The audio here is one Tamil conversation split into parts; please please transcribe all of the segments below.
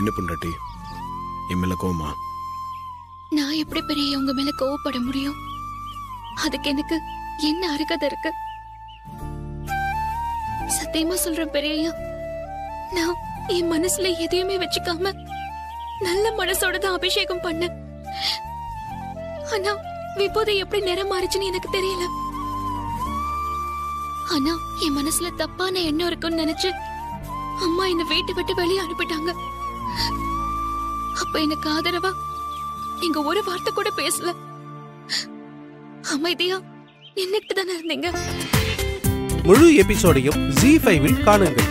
என்ன பொண்டாட்டி என் மேல கோவமா நான் எப்படி பெரிய உங்க மேல கோவப்பட முடியும் அதுக்கு எனக்கு என்ன அருகதை இருக்கு சத்தியமா சொல்றேன் பெரியய்யா நான் என் மனசுல எதையுமே வச்சுக்காம நல்ல மனசோட தான் அபிஷேகம் பண்ணேன் ஆனா விபூதி எப்படி நிறம் மாறுச்சுன்னு எனக்கு தெரியல ஆனா என் மனசுல தப்பான எண்ணம் இருக்குன்னு நினைச்சு அம்மா என்ன வீட்டை விட்டு வெளியே அனுப்பிட்டாங்க அப்ப எனக்கு ஆதரவா நீங்க ஒரு வார்த்தை கூட பேசல அமைதியா நின்னுட்டு தானே இருந்தீங்க முழு எபிசோடையும் ஜி ஃபைவில் காணுங்கள்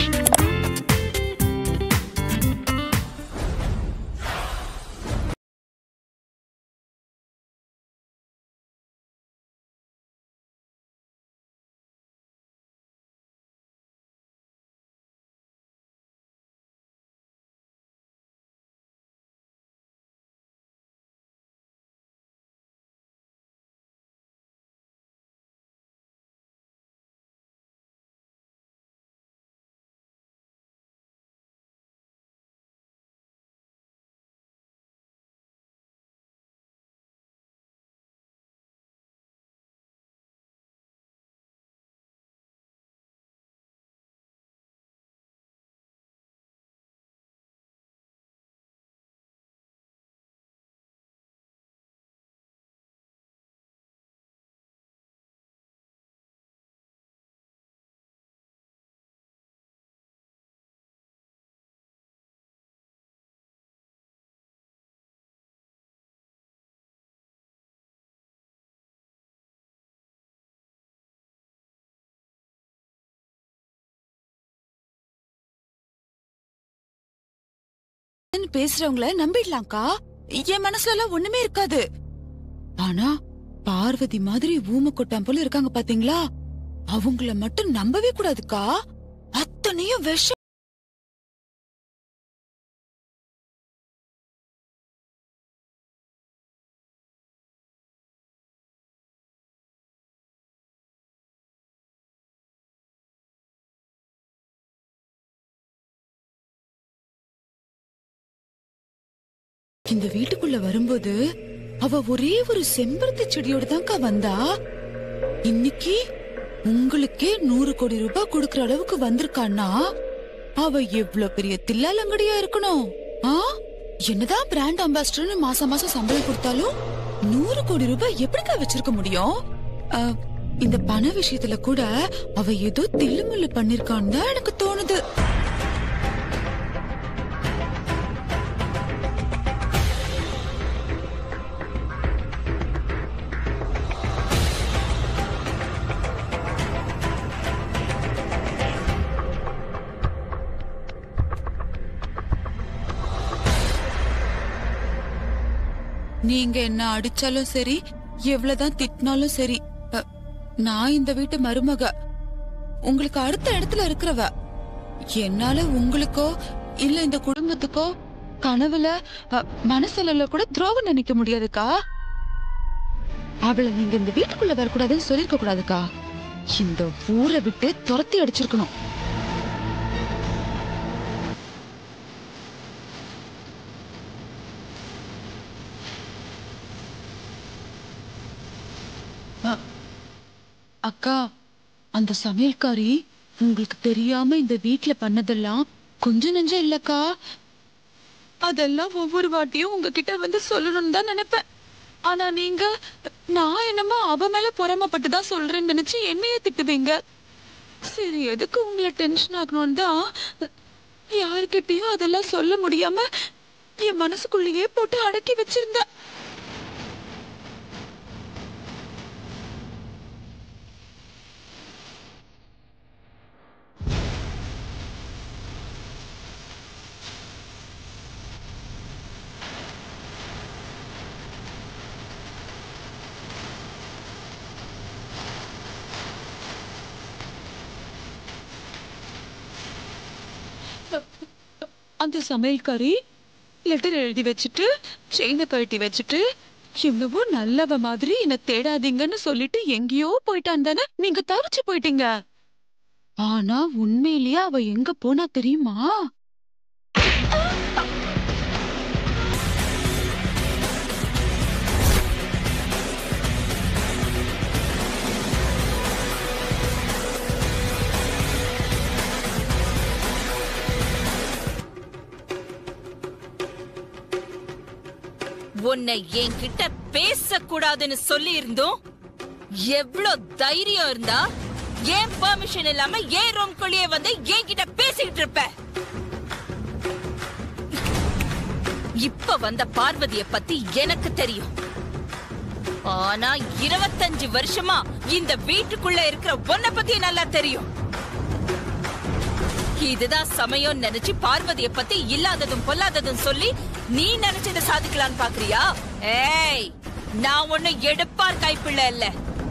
பேசுறவங்கள நம்பிடலாம்க்கா என் மனசுல எல்லாம் ஒண்ணுமே இருக்காது ஆனா பார்வதி மாதிரி ஊம கொட்டான் போல இருக்காங்க பாத்தீங்களா அவங்கள மட்டும் நம்பவே கூடாதுக்கா அத்தனையும் விஷம் இந்த வீட்டுக்குள்ள வரும்போது அவ ஒரே ஒரு செம்பருத்தி செடியோட தான்க்கா வந்தா இன்னைக்கு உங்களுக்கே நூறு கோடி ரூபாய் கொடுக்கற அளவுக்கு வந்திருக்கான்னா அவ எவ்வளவு பெரிய தில்லாலங்கடியா இருக்கணும் ஆ என்னதான் பிராண்ட் அம்பாசிடர்னு மாசம் மாசம் சம்பளம் கொடுத்தாலும் நூறு கோடி ரூபாய் எப்படிக்கா வச்சிருக்க முடியும் ஆ, இந்த பண விஷயத்துல கூட அவ ஏதோ தில்லுமுல்லு பண்ணிருக்கான்னு தான் எனக்கு தோணுது நீங்க என்ன அடிச்சாலும் சரி எவ்வளவுதான் திட்டினாலும் சரி அ, நான் இந்த வீட்டு மருமக உங்களுக்கு அடுத்த இடத்துல இருக்கிறவ என்னால உங்களுக்கோ இல்ல இந்த குடும்பத்துக்கோ கனவுல அ, மனசுல கூட துரோகம் நினைக்க முடியாதுக்கா அவளை நீங்க இந்த வீட்டுக்குள்ள வரக்கூடாதுன்னு சொல்லிருக்க கூடாதுக்கா இந்த ஊரை விட்டு துரத்தி அடிச்சிருக்கணும் அ- அக்கா அந்த சமையல்காரி உங்களுக்கு தெரியாம இந்த வீட்ல பண்ணதெல்லாம் கொஞ்சம் நெஞ்சம் இல்லக்கா அதெல்லாம் ஒவ்வொரு வாட்டியும் உங்ககிட்ட வந்து சொல்லணும்னு தான் நினைப்பேன் ஆனா நீங்க நான் என்னமோ அவ மேல பொறாமப்பட்டு தான் சொல்றேன்னு நினைச்சு என்னையே திட்டுவீங்க சரி எதுக்கு உங்களை டென்ஷன் ஆகணும்னு தான் யாருக்கிட்டயும் அதெல்லாம் சொல்ல முடியாம என் மனசுக்குள்ளேயே போட்டு அடக்கி வச்சிருந்தேன் அந்த சமையல்காரி லெட்டர் எழுதி வச்சுட்டு செயினை கழட்டி வச்சுட்டு எவ்வளவோ நல்லவ மாதிரி என்ன தேடாதீங்கன்னு சொல்லிட்டு எங்கேயோ போயிட்டான் தானே நீங்க தவிச்சு போயிட்டீங்க ஆனா உண்மையிலேயே அவ எங்க போனா தெரியுமா உன்னை என்கிட்ட பேசக்கூடாதுன்னு சொல்லி இருந்தும் எவ்வளவு தைரியம் இருந்தா ஏன் பெர்மிஷன் இல்லாம ஏன் ரூம்குள்ளேயே வந்து என்கிட்ட பேசிக்கிட்டு இருப்ப இப்ப வந்த பார்வதிய பத்தி எனக்கு தெரியும் ஆனா இருபத்தஞ்சு வருஷமா இந்த வீட்டுக்குள்ள இருக்கிற உன்னை பத்தி நல்லா தெரியும் இதுதான் சமயம் நினைச்சு பார்வதிய பத்தி இல்லாததும் பொல்லாததும் சொல்லி நீ நினைச்சதை சாதிக்கலான்னு பாக்குறியா ஏய் நான் ஒண்ணு எடுப்பார் கைப்பிள்ளை இல்ல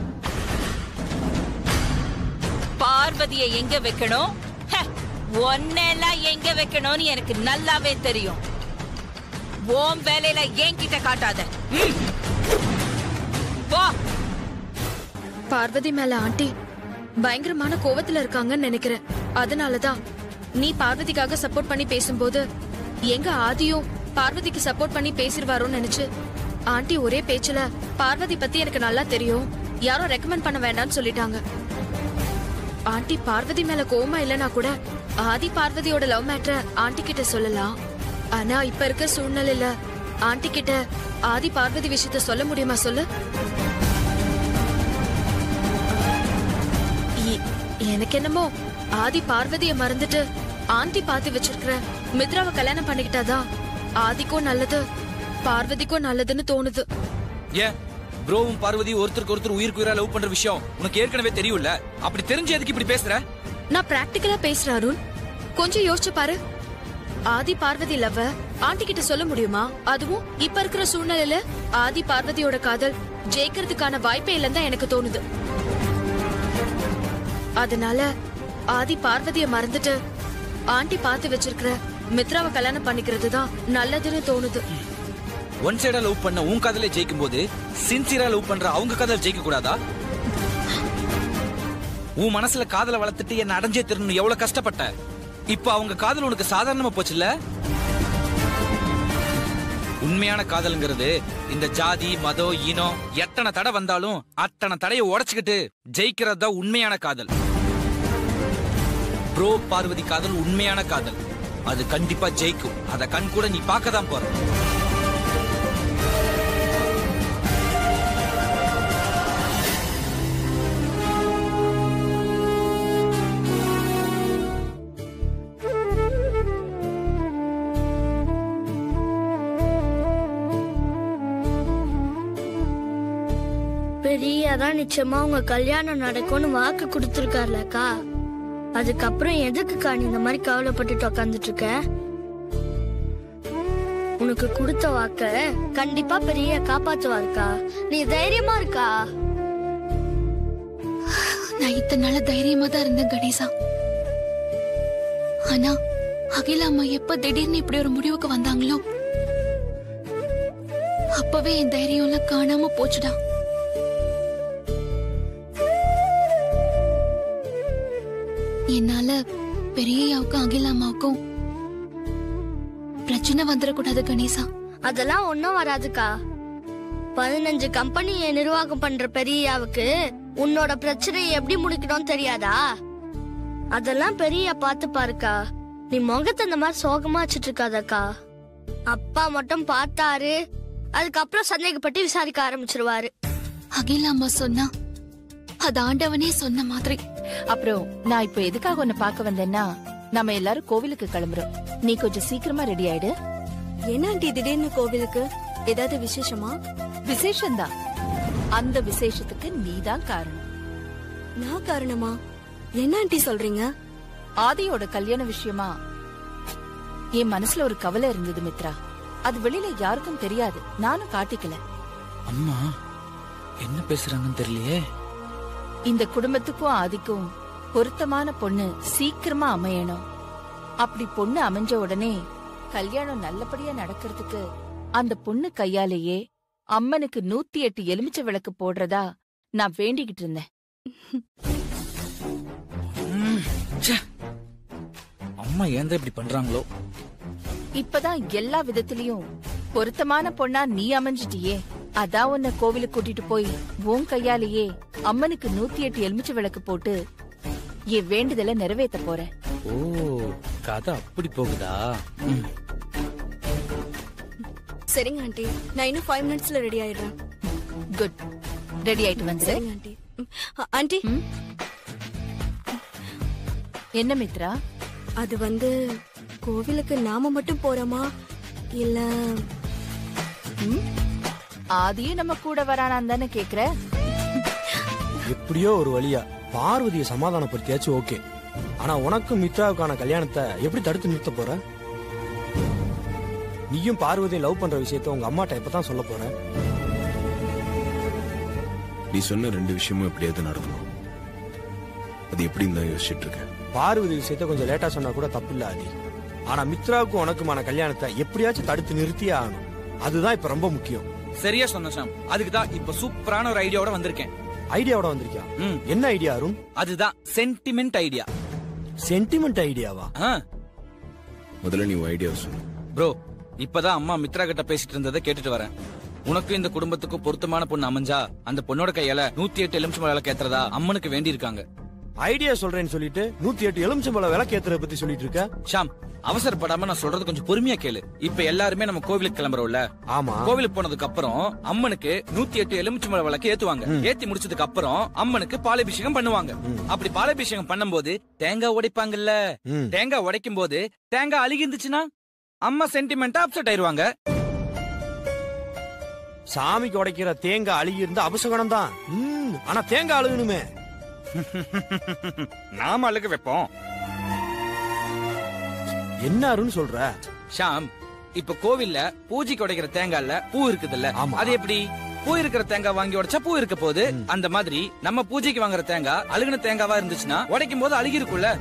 பார்வதிய எங்க வைக்கணும் ஹ, உன்னெல்லாம் எங்க வைக்கணும்னு எனக்கு நல்லாவே தெரியும் உன் வேலையில என்கிட்ட காட்டாத ம். போ பார்வதி மேல ஆண்டி பயங்கரமான கோவத்துல இருக்காங்கன்னு நினைக்கிறேன் அதனாலதான் நீ பார்வதிக்காக சப்போர்ட் பண்ணி பேசும்போது எங்க ஆதியும் பார்வதிக்கு சப்போர்ட் பண்ணி பேசிடுவாரோன்னு நினைச்சு ஆண்டி ஒரே பேச்சுல பார்வதி பத்தி எனக்கு நல்லா தெரியும் யாரும் ரெக்கமெண்ட் பண்ண வேண்டாம்னு சொல்லிட்டாங்க ஆண்டி பார்வதி மேல கோவமா இல்லனா கூட ஆதி பார்வதியோட லவ் மேட்ர ஆண்டி கிட்ட சொல்லலாம் ஆனா இப்ப இருக்க சூழ்நிலையில ஆண்டி கிட்ட ஆதி பார்வதி விஷயத்த சொல்ல முடியுமா சொல்லு இ- எனக்கு என்னமோ ஆதி பார்வதிய மறந்துட்டு ஆண்டி பார்த்து வச்சிருக்கிற மித்ராவை கல்யாணம் பண்ணிக்கிட்டாதான் ஆதிக்கும் நல்லது பார்வதிக்கும் நல்லதுன்னு தோணுது ஏன் ப்ரோவும் பார்வதி ஒருத்தருக்கு ஒருத்தர் உயிருக்கு உயிரா லவ் பண்ற விஷயம் உனக்கு ஏற்கனவே தெரியும்ல அப்படி தெரிஞ்சு எதுக்கு இப்படி பேசுற நான் பிராக்டிக்கலா பேசுறேன் அருண் கொஞ்சம் யோசிச்சு பாரு ஆதி பார்வதி லவ் ஆண்டி கிட்ட சொல்ல முடியுமா அதுவும் இப்ப இருக்கிற சூழ்நிலையில ஆதி பார்வதியோட காதல் ஜெயிக்கிறதுக்கான வாய்ப்பே இல்லைன்னு தான் எனக்கு தோணுது அதனால ஆதி பார்வதிய மறந்துட்டு ஆண்டி பார்த்து வச்சிருக்கிற மித்ராவை கல்யாணம் பண்ணிக்கிறது தான் நல்லதுன்னு தோணுது ஒன் சைடா லவ் பண்ண உன் காதலே ஜெயிக்கும் போது சின்சியரா லவ் பண்ற அவங்க காதல் ஜெயிக்க கூடாதா உன் மனசுல காதலை வளர்த்துட்டு என்ன அடைஞ்சே திருன்னு எவ்வளவு கஷ்டப்பட்ட இப்ப அவங்க காதல் உனக்கு சாதாரணமா போச்சுல்ல உண்மையான காதல்ங்கிறது இந்த ஜாதி மதம் இனம் எத்தனை தடை வந்தாலும் அத்தனை தடையை உடைச்சுக்கிட்டு ஜெயிக்கிறது தான் உண்மையான காதல் ப்ரோ பார்வதி காதல் உண்மையான காதல் அது கண்டிப்பா ஜெயிக்கும் அத கண் கூட நீ பார்க்க தான் போற பெரியதான் நிச்சயமா உங்க கல்யாணம் நடக்கும்னு வாக்கு கொடுத்துருக்காருலக்கா அதுக்கப்புறம் எதுக்குக்கா நீ இந்த மாதிரி கவலைப்பட்டுட்டு உக்காந்துட்டு இருக்க உனக்கு கொடுத்த வாக்க கண்டிப்பா பெரிய காப்பாத்துவாருக்கா நீ தைரியமா இருக்கா நான் இத்தனை நாள தைரியமா தான் இருந்தேன் கணேசா ஆனா அகிலா அம்மா எப்ப திடீர்னு இப்படி ஒரு முடிவுக்கு வந்தாங்களோ அப்பவே என் தைரியம் எல்லாம் காணாம போச்சுடா என்னால பெரியயாவுக்கும் அகிலா அம்மாவுக்கும் பிரச்சனை வந்துடக்கூடாது கணேசா அதெல்லாம் ஒன்னும் வராதுக்கா பதினஞ்சு கம்பெனியை நிர்வாகம் பண்ற பெரியாவுக்கு உன்னோட பிரச்சனையை எப்படி முடிக்கணும்னு தெரியாதா அதெல்லாம் பெரிய பார்த்து பாருக்கா நீ முகத்தை இந்த மாதிரி சோகமா வச்சுட்டு இருக்காதக்கா அப்பா மட்டும் பார்த்தாரு அதுக்கப்புறம் சந்தேகப்பட்டு விசாரிக்க ஆரம்பிச்சிருவாரு அகிலா அம்மா சொன்னா அது ஆண்டவனே சொன்ன மாதிரி அப்புறம் நான் இப்ப எதுக்காக உன்னை பார்க்க வந்தேன்னா நம்ம எல்லாரும் கோவிலுக்கு கிளம்புறோம் நீ கொஞ்சம் சீக்கிரமா ரெடி ஆயிடு என்ன ஆண்டி திடீர்னு கோவிலுக்கு ஏதாவது விசேஷமா விசேஷம்தான் அந்த விசேஷத்துக்கு நீதான் காரணம் நான் காரணமா என்ன ஆண்டி சொல்றீங்க ஆதியோட கல்யாண விஷயமா என் மனசுல ஒரு கவலை இருந்தது மித்ரா அது வெளியில யாருக்கும் தெரியாது நானும் காட்டிக்கல அம்மா என்ன பேசுறாங்கன்னு தெரியலையே இந்த குடும்பத்துக்கும் ஆதிக்கும் பொருத்தமான பொண்ணு சீக்கிரமா அமையணும் அப்படி பொண்ணு அமைஞ்ச உடனே கல்யாணம் நல்லபடியா நடக்கிறதுக்கு அந்த பொண்ணு கையாலேயே அம்மனுக்கு நூத்தி எட்டு எலுமிச்சை விளக்கு போடுறதா நான் வேண்டிக்கிட்டு இருந்தேன் ம், ச்சே. அம்மா ஏன் இப்படி பண்றாங்களோ இப்பதான் எல்லா விதத்திலயும் பொருத்தமான பொண்ணா நீ அமைஞ்சிட்டியே அதான் உன்னை கோவிலுக்கு கூட்டிட்டு போய் உன் கையாலேயே அம்மனுக்கு நூத்தி எட்டு எலுமிச்சை விளக்கு போட்டு என் வேண்டுதலை நிறைவேத்த போறேன் ஓ கதை அப்படி போகுதா ம். சரிங்க ஆண்டி நான் இன்னும் ஃபைவ் மினிட்ஸ்ல ரெடி ஆயிடுறேன் குட் ரெடி ஆயிட்டு வந்து சரிங்க ஆண்டி ம், ஆ, ஆண்டி என்ன மித்ரா அது வந்து கோவிலுக்கு நாம மட்டும் போறோமா இல்ல ஆதியும் நம்ம கூட வரானான்னு தானே கேக்குற எப்படியோ ஒரு வழியா பார்வதியை சமாதானப்படுத்தியாச்சும் ஓகே ஆனா உனக்கும் மித்ராவுக்கான கல்யாணத்தை எப்படி தடுத்து நிறுத்த போற நீயும் பார்வதியை லவ் பண்ற விஷயத்த உங்க அம்மாட்ட எப்பதான் சொல்ல போற நீ சொன்ன ரெண்டு விஷயமும் எப்படியாவது நடக்கணும் அது எப்படின்னு தான் யோசிச்சுட்டு இருக்கேன் பார்வதி விஷயத்த கொஞ்சம் லேட்டா சொன்னா கூட தப்பில்ல ஆதி ஆனா மித்ராவுக்கும் உனக்குமான கல்யாணத்தை எப்படியாச்சும் தடுத்து நிறுத்தியே ஆகணும் அதுதான் இப்ப ரொம்ப முக்கியம் சரியா சொன்ன ஷாம் அதுக்கு தான் இப்ப சூப்பரான ஒரு ஐடியாவோட வந்திருக்கேன் ஐடியாவோட வந்திருக்கியா ம் என்ன ஐடியா அருண் அதுதான் சென்டிமெண்ட் ஐடியா சென்டிமெண்ட் ஐடியாவா முதல்ல நீ ஐடியா சொல்லு ப்ரோ இப்பதான் அம்மா மித்ரா கிட்ட பேசிட்டு இருந்ததை கேட்டுட்டு வரேன் உனக்கும் இந்த குடும்பத்துக்கும் பொருத்தமான பொண்ணு அமைஞ்சா அந்த பொண்ணோட கையால நூத்தி எட்டு எலுமிச்சம் விளக்கு ஏத்துறதா அம்மனுக்கு வேண்டி இருக்காங்க ஐடியா சொல்றேன்னு சொல்லிட்டு நூத்தி எட்டு எலுமிச்சம்பழம் விளக்கு ஏத்துறத பத்தி சொல்லிட்டு இருக்க ஷாம் அவசரப்படாம நான் சொல்றது கொஞ்சம் பொறுமையா கேளு இப்ப எல்லாருமே நம்ம கோவிலுக்கு கிளம்புறோம்ல ஆமா கோவிலுக்கு போனதுக்கு அப்புறம் அம்மனுக்கு நூத்தி எட்டு எலுமிச்சம்பழ விளக்கு ஏத்துவாங்க ஏத்தி முடிச்சதுக்கு அப்புறம் அம்மனுக்கு பாலாபிஷேகம் பண்ணுவாங்க அப்படி பாலாபிஷேகம் பண்ணும்போது தேங்காய் உடைப்பாங்கல்ல ம். தேங்காய் உடைக்கும் போது தேங்காய் அழுகி இருந்துச்சுன்னா அம்மா சென்டிமெண்டா அப்செட் ஆயிருவாங்க சாமிக்கு உடைக்கிற தேங்காய் அழுகி இருந்தா அபசகனம் தான் ம், ஆனா தேங்காய் அழுகணுமே நாம அழுக வைப்போம் என்ன அருண் சொல்ற ஷாம் இப்ப கோவில்ல பூஜைக்கு உடைக்கிற தேங்காய்ல பூ இருக்குதுல்ல ஆமா. அது எப்படி பூ இருக்கிற தேங்காய் வாங்கி உடைச்சா பூ இருக்க போகுது அந்த மாதிரி நம்ம பூஜைக்கு வாங்குற தேங்காய் அழுகுன தேங்காவா இருந்துச்சுன்னா உடைக்கும் போது அழுகி இருக்கும்ல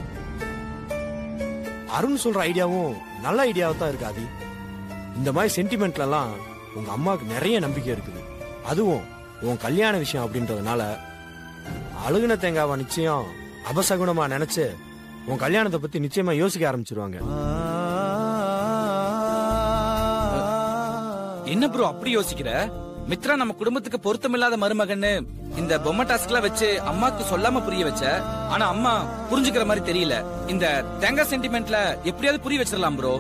அருண் சொல்ற ஐடியாவும் நல்ல ஐடியாவா தான் இருக்காது இந்த மாதிரி சென்டிமெண்ட்ல எல்லாம் உங்க அம்மாவுக்கு நிறைய நம்பிக்கை இருக்குது அதுவும் உன் கல்யாண விஷயம் அப்படின்றதுனால அழுகுன தேங்காவை நிச்சயம் அபசகுணமா நினைச்சு உன் கல்யாணத்தை பத்தி நிச்சயமா யோசிக்க ஆரம்பிச்சிருவாங்க என்ன ப்ரோ அப்படி யோசிக்கிற மித்ரா நம்ம குடும்பத்துக்கு பொருத்தமில்லாத மருமகன்னு இந்த பொம்மை டாஸ்க்லாம் வச்சு அம்மாக்கு சொல்லாம புரிய வச்ச ஆனா அம்மா புரிஞ்சுக்கிற மாதிரி தெரியல இந்த தேங்காய் சென்டிமெண்ட்ல எப்படியாவது புரிய வச்சிடலாம் ப்ரோ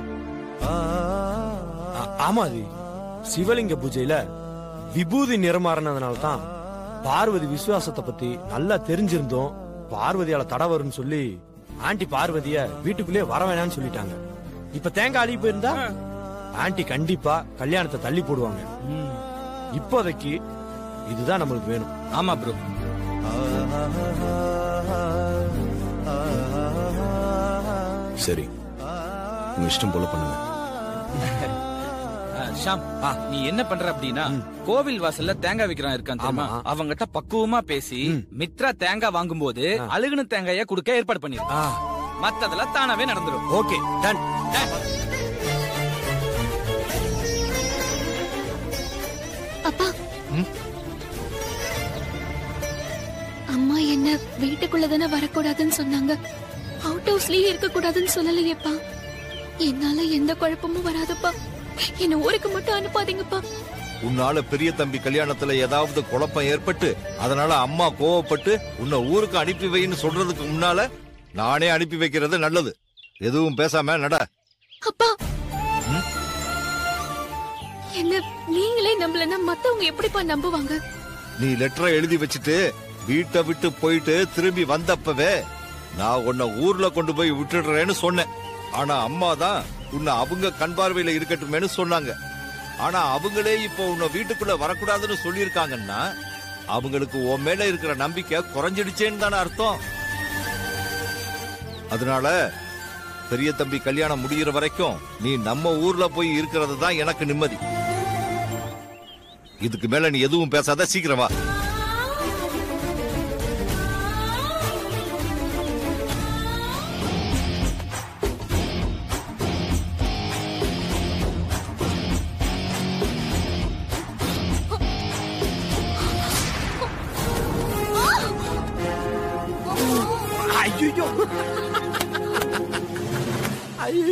ஆ- ஆமா அது சிவலிங்க பூஜையில விபூதி நிறமாறினதுனால தான் பார்வதி விசுவாசத்தை பத்தி நல்லா தெரிஞ்சிருந்தோம் பார்வதியால தடை வரும்னு சொல்லி ஆண்டி பார்வதிய வீட்டுக்குள்ளே வர வேணாம்னு சொல்லிட்டாங்க இப்ப தேங்காய் அழுகி போயிருந்தா ஆண்டி கண்டிப்பா கல்யாணத்தை தள்ளி போடுவாங்க இப்போதைக்கு இதுதான் நம்மளுக்கு வேணும் ஆமா ப்ரோ சரி உங்க இஷ்டம் போல பண்ணுங்க ஷாம் நீ என்ன பண்ற அப்படின்னா கோவில் வாசல்ல தேங்காய் விக்கிறான் இருக்கான் தெரியுமா ஆமா. அவங்கிட்ட பக்குவமா பேசி மித்ரா தேங்காய் வாங்கும்போது அழுகுன தேங்காய குடுக்க ஏற்பாடு பண்ணிரு ஆ மத்ததெல்லாம் தானாவே நடந்துரும் ஓகே டன் அப்பா அம்மா என்ன வீட்டுக்குள்ள தானே வரக்கூடாதுன்னு சொன்னாங்க அவுட் ஹவுஸ்லயே இருக்க கூடாதுன்னு சொல்லலையேப்பா என்னால எந்த குழப்பமும் வராதுப்பா என்ன ஊருக்கு மட்டும் அனுப்பாதீங்கப்பா உன்னால பெரிய தம்பி கல்யாணத்துல ஏதாவது குழப்பம் ஏற்பட்டு அதனால அம்மா கோவப்பட்டு உன்னை ஊருக்கு அனுப்பி வைன்னு சொல்றதுக்கு முன்னால நானே அனுப்பி வைக்கிறது நல்லது எதுவும் பேசாம நட அப்பா என்ன நீங்களே நம்பலன்னா மத்தவங்க எப்படிப்பா நம்புவாங்க நீ லெட்டரை எழுதி வச்சுட்டு வீட்டை விட்டு போயிட்டு திரும்பி வந்தப்பவே நான் உன்னை ஊர்ல கொண்டு போய் விட்டுடுறேன்னு சொன்னேன் ஆனா அம்மா தான் உன்னை அவங்க கண் பார்வையில இருக்கட்டுமேன்னு சொன்னாங்க ஆனா அவங்களே இப்போ உன்னை வீட்டுக்குள்ள வரக்கூடாதுன்னு சொல்லியிருக்காங்கன்னா அவங்களுக்கு உன் மேல இருக்கிற நம்பிக்கை குறைஞ்சிடுச்சேன்னு தானே அர்த்தம் அதனால பெரிய தம்பி கல்யாணம் முடியிற வரைக்கும் நீ நம்ம ஊர்ல போய் இருக்கிறது தான் எனக்கு நிம்மதி இதுக்கு மேல நீ எதுவும் பேசாத சீக்கிரம் வா ஐயோ ஐயோ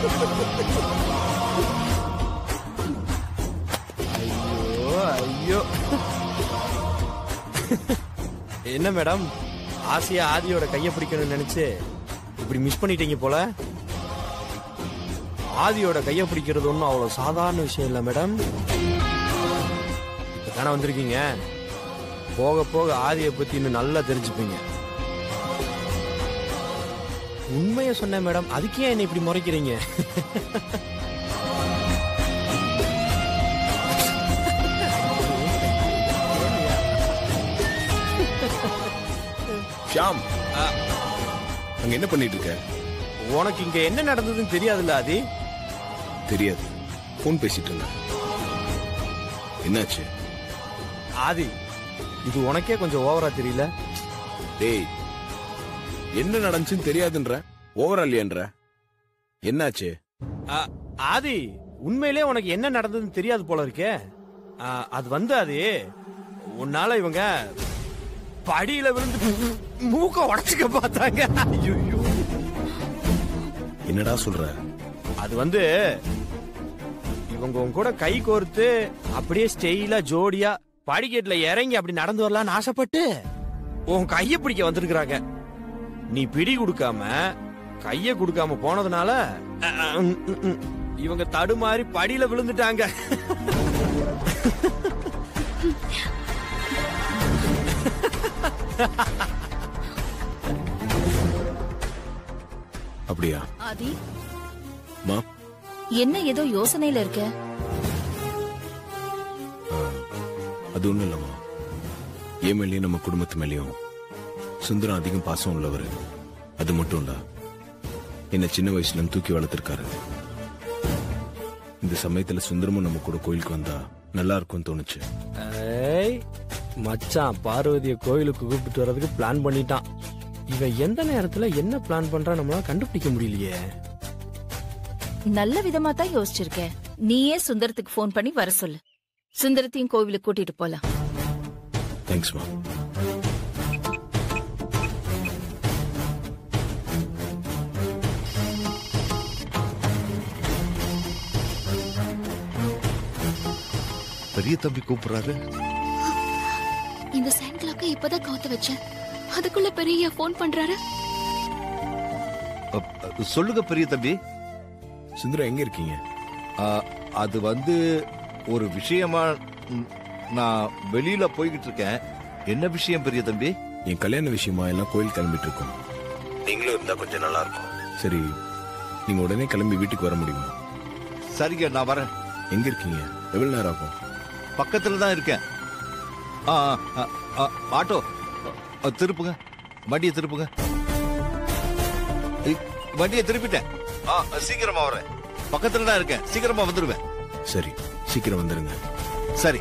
ஐயோ ஐயோ என்ன மேடம் ஆசையா ஆதியோட கைய பிடிக்கணும்னு நினைச்சு இப்படி மிஸ் பண்ணிட்டீங்க போல ஆதியோட கைய பிடிக்கிறது ஒன்றும் அவ்வளவு சாதாரண விஷயம் இல்ல மேடம் இப்பதானே வந்திருக்கீங்க போக போக ஆதியை பத்தி இன்னும் நல்லா தெரிஞ்சுப்பீங்க உண்மையை சொன்னேன் மேடம் அதுக்கே என்ன இப்படி முறைக்கிறீங்க ஷாம் அங்க என்ன பண்ணிட்டு இருக்க உனக்கு இங்க என்ன நடந்ததுன்னு தெரியாதுல்ல ஆதி தெரியாது ஃபோன் பேசிட்டு இருந்தேன் என்னாச்சு ஆதி இது உனக்கே கொஞ்சம் ஓவரா தெரியல டேய் என்ன நடந்துச்சுன்னு தெரியாதுன்ற ஓவரா இல்லையன்ற என்னாச்சு ஆ, ஆதி உண்மையிலே உனக்கு என்ன நடந்ததுன்னு தெரியாது போல இருக்கே ஆ, அது வந்து அது உன்னால இவங்க படியில விழுந்து மூக்க உடச்சுக்க பார்த்தாங்க ஐயோ என்னடா சொல்ற அது வந்து இவங்க உன் கூட கை கோர்த்து அப்படியே ஸ்டெயிலா ஜோடியா படிக்கட்டுல இறங்கி அப்படி நடந்து வரலாம்னு ஆசைப்பட்டு உன் கைய பிடிக்க வந்திருக்கிறாங்க நீ பிடி கொடுக்காம கைய கொடுக்காம போனதுனால அ, அ, ம், ம், ம், இவங்க தடுமாறி படியில விழுந்துட்டாங்க அப்படியா ஆதி மா என்ன ஏதோ யோசனையில இருக்க அது ஒண்ணும் இல்லம்மா என் மேலேயும் நம்ம குடும்பத்து மேலேயும் சுந்தரம் அதிகம் பாசம் உள்ளவர் அது மட்டும் இல்ல என்ன சின்ன வயசுல இருந்து தூக்கி வளர்த்திருக்காரு இந்த சமயத்துல சுந்தரமும் நம்ம கூட கோயிலுக்கு வந்தா நல்லா இருக்கும்னு தோணுச்சு ஏய் மச்சான் பார்வதிய கோயிலுக்கு கூப்பிட்டு வர்றதுக்கு பிளான் பண்ணிட்டான் இவன் எந்த நேரத்துல என்ன பிளான் பண்றான் நம்மளால கண்டுபிடிக்க முடியலையே நல்ல விதமா தான் யோசிச்சிருக்க நீயே சுந்தரத்துக்கு ஃபோன் பண்ணி வர சொல்லு சுந்தரத்தையும் கோவிலுக்கு கூட்டிட்டு போலாம் தேங்க்ஸ்மா பெரிய தம்பி கூப்பிடுறாரு இந்த சைன் கிளாக்க இப்பதான் கவுத்து வச்சேன் அதுக்குள்ள பெரிய ஃபோன் பண்றாரு அ, அ, சொல்லுங்க பெரிய தம்பி சுந்தரம் எங்க இருக்கீங்க ஆ, அது வந்து ஒரு விஷயமா ம், நான் வெளியில போய்கிட்டு இருக்கேன் என்ன விஷயம் பெரிய தம்பி என் கல்யாண விஷயமா எல்லாம் கோயில் கிளம்பிட்டு இருக்கோம் நீங்களும் இருந்தா கொஞ்சம் நல்லா இருக்கும் சரி நீங்க உடனே கிளம்பி வீட்டுக்கு வர முடியுமா சரிங்க நான் வரேன் எங்க இருக்கீங்க எவ்வளவு நேரம் ஆகும் பக்கத்துல தான் இருக்கேன் ஆ, ஆ, ஆ, ஆ, ஆட்டோ ஆ, திருப்புங்க வண்டியை திருப்புங்க ஐ, வண்டியை திருப்பிட்டேன் ஆ, சீக்கிரமா வரேன் பக்கத்துல தான் இருக்கேன் சீக்கிரமா வந்துடுவேன் சரி சீக்கிரம் வந்துருங்க சரி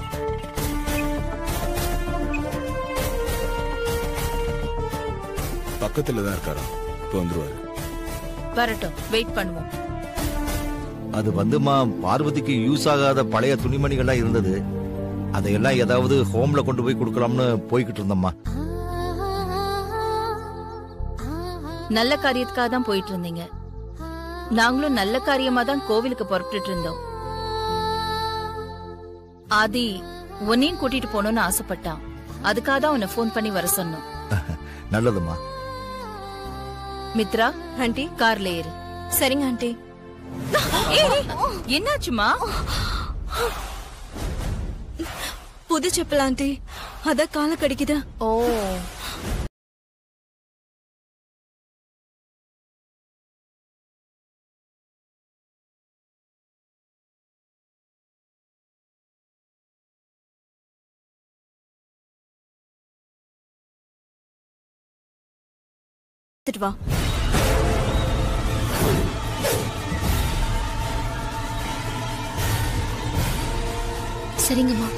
பக்கத்துல தான் இருக்காரா இப்போ வந்துருவாரு வரட்டும் வெயிட் பண்ணுவோம் அது வந்துமா பார்வதிக்கு யூஸ் ஆகாத பழைய துணிமணிகள்லாம் இருந்தது அதையெல்லாம் ஏதாவது ஹோம்ல கொண்டு போய் கொடுக்கலாம்னு போய்கிட்டு இருந்தம்மா நல்ல காரியத்துக்காக தான் போயிட்டு இருந்தீங்க நாங்களும் நல்ல காரியமா தான் கோவிலுக்கு புறப்பட்டுட்டு இருந்தோம் ஆதி உன்னையும் கூட்டிட்டு போகணும்னு ஆசைப்பட்டான் அதுக்காக தான் உன்னை ஃபோன் பண்ணி வர சொன்னோம் நல்லதுமா மித்ரா ஆண்டி கார்ல ஏறு சரிங்க ஆண்டி ஏய், ஏய், என்னாச்சுமா புது செப்பல் ஆண்டி அத கால கடிக்குதா ஓ எடுத்துட்டு வா சரிங்கம்மா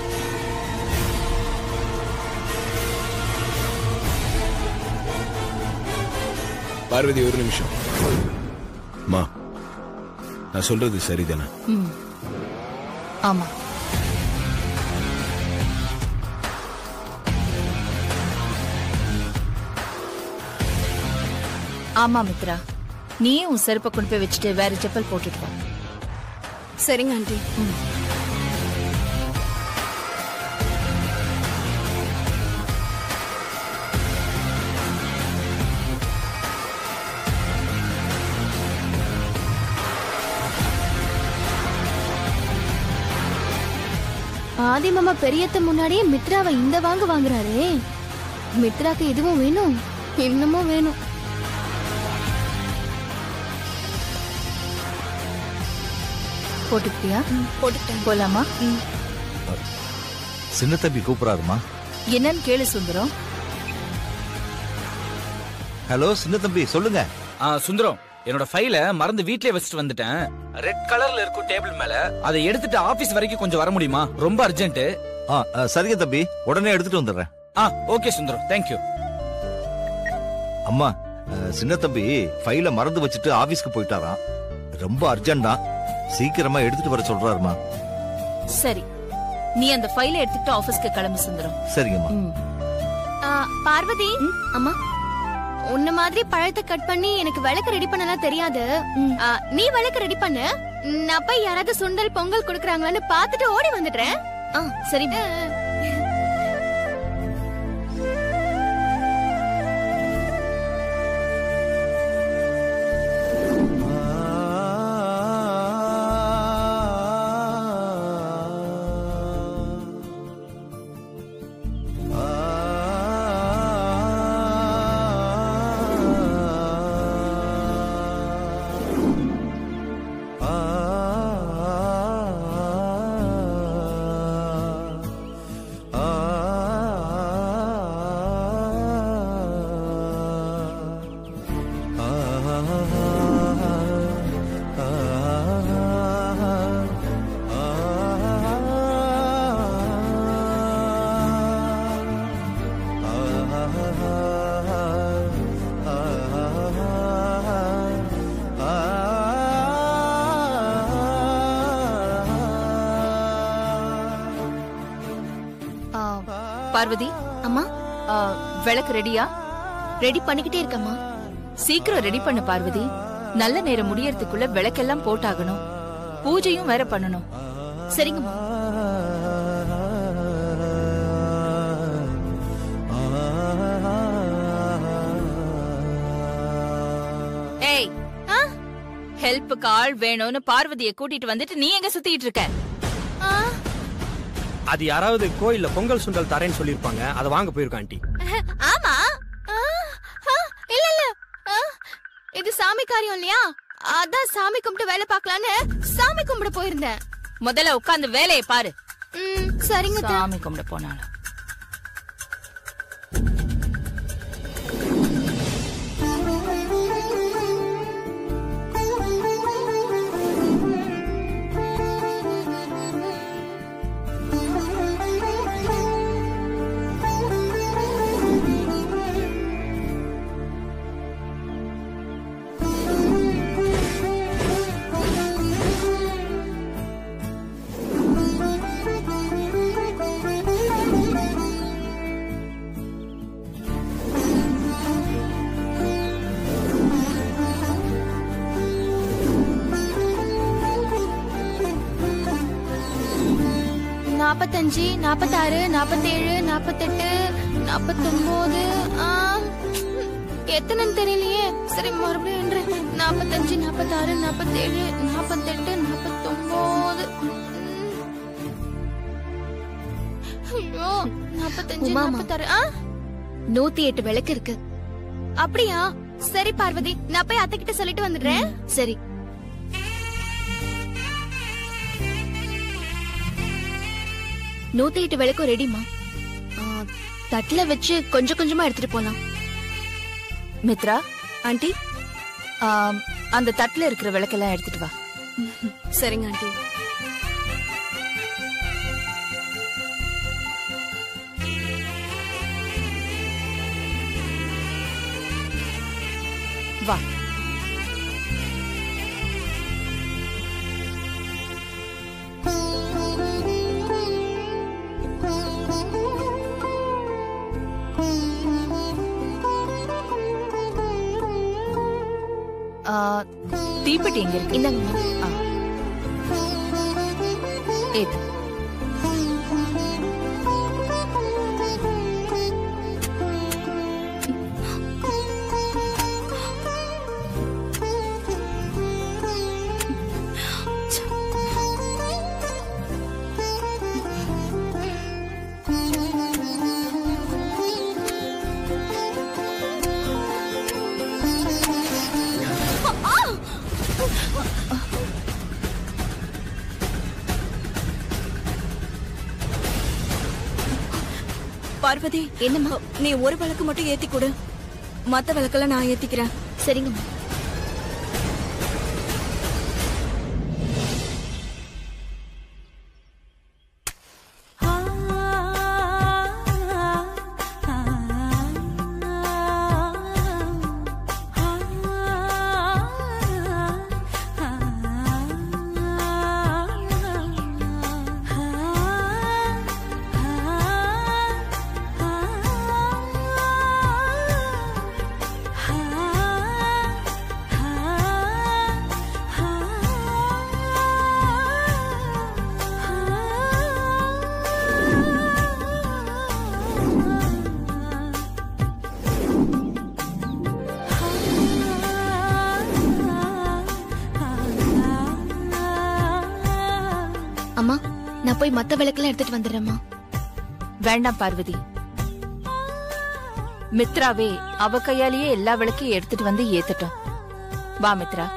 பார்வதி ஒரு நிமிஷம் மா நான் சொல்றது சரிதானே ம் ஆமா ஆமா மித்ரா நீயே உன் செருப்பை கொண்டு போய் வச்சுட்டு வேற செப்பல் போட்டுட்டு வா சரிங்க ஆண்டி ஆதி மாமா பெரியத்த முன்னாடியே மித்ராவை இந்த வாங்க வாங்குறாரே மித்ராக்கு இதுவும் வேணும் இன்னமும் வேணும் போட்டுக்கிட்டியா போட்டுட்டேன் போலாமா சின்ன தம்பி கூப்பிடாருமா என்னன்னு கேளு சுந்தரம் ஹலோ சின்ன தம்பி சொல்லுங்க ஆ சுந்தரம் என்னோட ஃபைல மறந்து வீட்லயே வச்சுட்டு வந்துட்டேன் ரெட் கலர்ல இருக்கும் டேபிள் மேல அதை எடுத்துட்டு ஆபீஸ் வரைக்கும் கொஞ்சம் வர முடியுமா ரொம்ப அர்ஜென்ட் ஆ ஆ, சரிங்க தம்பி உடனே எடுத்துட்டு வந்துடுறேன் ஆ ஓகே சுந்தரம் தேங்க்யூ அம்மா ஆ, சின்ன தம்பி ஃபைல மறந்து வச்சுட்டு ஆபீஸ்க்கு போயிட்டாராம் ரொம்ப அர்ஜென்ட் தான் சீக்கிரமா எடுத்துட்டு வர சொல்றாருமா சரி நீ அந்த ஃபைலை எடுத்துட்டு ஆபீஸ்க்கு கிளம்பு சுந்தரம் சரிங்கம்மா ம். ஆ, பார்வதி அம்மா உன்ன மாதிரி பழத்தை கட் பண்ணி எனக்கு விளக்கு ரெடி பண்ணலாம் தெரியாது ஆ, நீ விளக்கு ரெடி பண்ணு நான் போய் யாராவது சுண்டல் பொங்கல் கொடுக்கறாங்களான்னு பார்த்துட்டு ஓடி வந்துடுறேன் ஆ சரி ஆ, பார்வதி அம்மா ஆ, விளக்கு ரெடியா ரெடி பண்ணிக்கிட்டே இருக்கம்மா சீக்கிரம் ரெடி பண்ணு பார்வதி நல்ல நேரம் முடியறதுக்குள்ள விளக்கெல்லாம் போட்டாகணும் பூஜையும் வேற பண்ணணும் சரிங்கம்மா ஏய் ஹெல்ப்புக்கு ஆள் வேணும்னு பார்வதியை கூட்டிட்டு வந்துட்டு நீ எங்க சுத்திட்டு இருக்க அது யாராவது கோயில்ல பொங்கல் சுண்டல் தரேன்னு சொல்லிருப்பாங்க அதை வாங்க போயிருக்கோம் ஆண்டி ஆமா ஆ, ஆ, இல்ல இல்ல ஆ, இது சாமி காரியம் இல்லையா அதான் சாமி கும்பிட்டு வேலை பார்க்கலான்னு சாமி கும்பிட போயிருந்தேன் முதல்ல உட்கார்ந்து வேலையை பாரு ம், சரிங்க அத்தை. சாமி கும்பிட போனாலும் நாப்பத்தஞ்சு நாப்பத்தாறு நாப்பத்தேழு நாப்பத்தெட்டு நாப்பத்தொன்பது ஆ, எத்தனைன்னு தெரியலையே சரி மறுபடியும் என்றேன். நாப்பத்தஞ்சு நாப்பத்தாறு நாப்பத்தேழு நாப்பத்தெட்டு நாப்பத்தொன்பது ஐயோ நாப்பத்தஞ்சு உமாமா. நாப்பத்தாறு ஆ நூத்தி எட்டு விளக்கு இருக்கு அப்படியா சரி பார்வதி நான் போய் அத்தை கிட்ட சொல்லிட்டு வந்துடுறேன் சரி நூத்தி எட்டு விளக்கும் ரெடிமா தட்டுல வச்சு கொஞ்சம் கொஞ்சமா எடுத்துட்டு போலாம் மித்ரா ஆண்டி ஆம், அந்த தட்டுல இருக்கிற விளக்கெல்லாம் எடுத்துட்டு வா சரிங்க ஆண்டி வா ஆ, தீப்பெட்டி எங்க இருக்கு இந்தாங்கம்மா ஆ. ஏத்து பார்வதி என்னம்மா நீ ஒரு விளக்கு மட்டும் ஏத்தி கொடு மத்த விளக்கெல்லாம் நான் ஏத்திக்கிறேன் சரிங்கம்மா அம்மா நான் போய் மத்த விளக்கெல்லாம் எடுத்துட்டு வந்துடுறேம்மா வேண்டாம் பார்வதி மித்ராவே அவ கையாலேயே எல்லா விளக்கையும் எடுத்துட்டு வந்து ஏத்துட்டோம் வா மித்ரா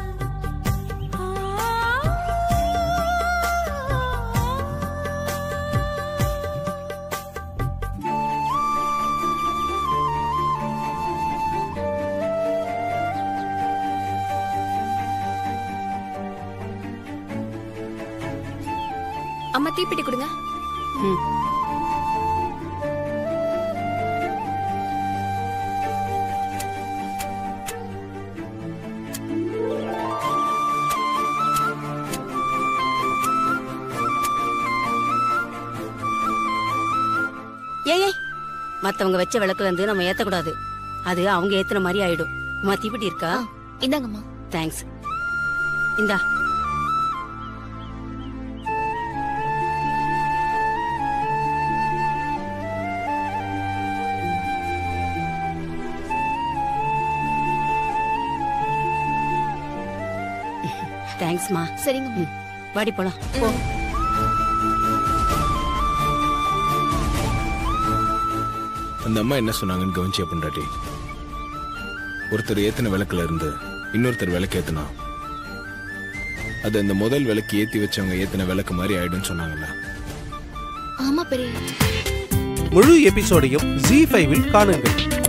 அம்மா தீப்பெட்டி கொடுங்க ஏய் ஏய் மத்தவங்க வச்ச விளக்குல இருந்து நம்ம ஏத்தக்கூடாது அது அவங்க ஏத்துன மாதிரி ஆயிடும் உமா தீப்பெட்டி இருக்கா இந்தாங்கம்மா தேங்க்ஸ் இந்தா தேங்க்ஸ்மா சரிங்கம்மா வாடி போலாம் போ அந்த அம்மா என்ன சொன்னாங்கன்னு கவனிச்சியா பொண்டாட்டி ஒருத்தர் ஏத்தின விளக்குல இருந்து இன்னொருத்தர் விளக்கு ஏத்துனா அது அந்த முதல் விளக்கு ஏத்தி வச்சவங்க ஏத்தின விளக்கு மாதிரி ஆயிடும்னு சொன்னாங்கல்ல ஆமா பெரிய முழு எபிசோடையும் ஜி ஃபைவில் காணுங்கள்